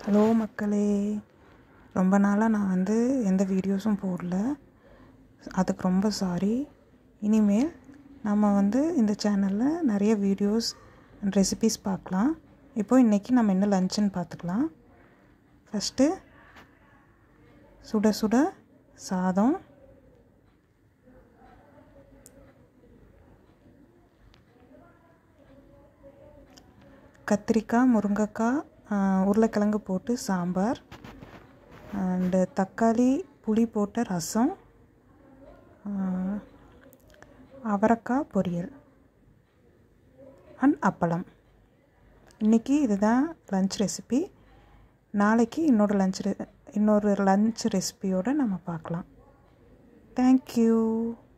hello மக்களே ரொம்ப நாளாக நான் வந்து எந்த வீடியோஸும் போடல அதுக்கு ரொம்ப சாரி இனிமேல் நம்ம வந்து இந்த சேனலில் நிறைய வீடியோஸ் அண்ட் ரெசிபீஸ் பார்க்கலாம் இப்போ இன்றைக்கி நம்ம என்ன லஞ்சுன்னு பார்த்துக்கலாம் ஃபஸ்ட்டு சுட சுட சாதம் கத்திரிக்காய் முருங்கைக்காய் உருளைக்கிழங்கு போட்டு சாம்பார் அண்டு தக்காளி புளி போட்ட ரசம் அவரைக்காய் பொரியல் அண்ட் அப்பளம் இன்றைக்கி இதுதான் லன்ச் ரெசிபி நாளைக்கு இன்னொரு லன்ச் ரெ இன்னொரு லன்ச் ரெசிபியோடு நம்ம பார்க்கலாம் தேங்க்யூ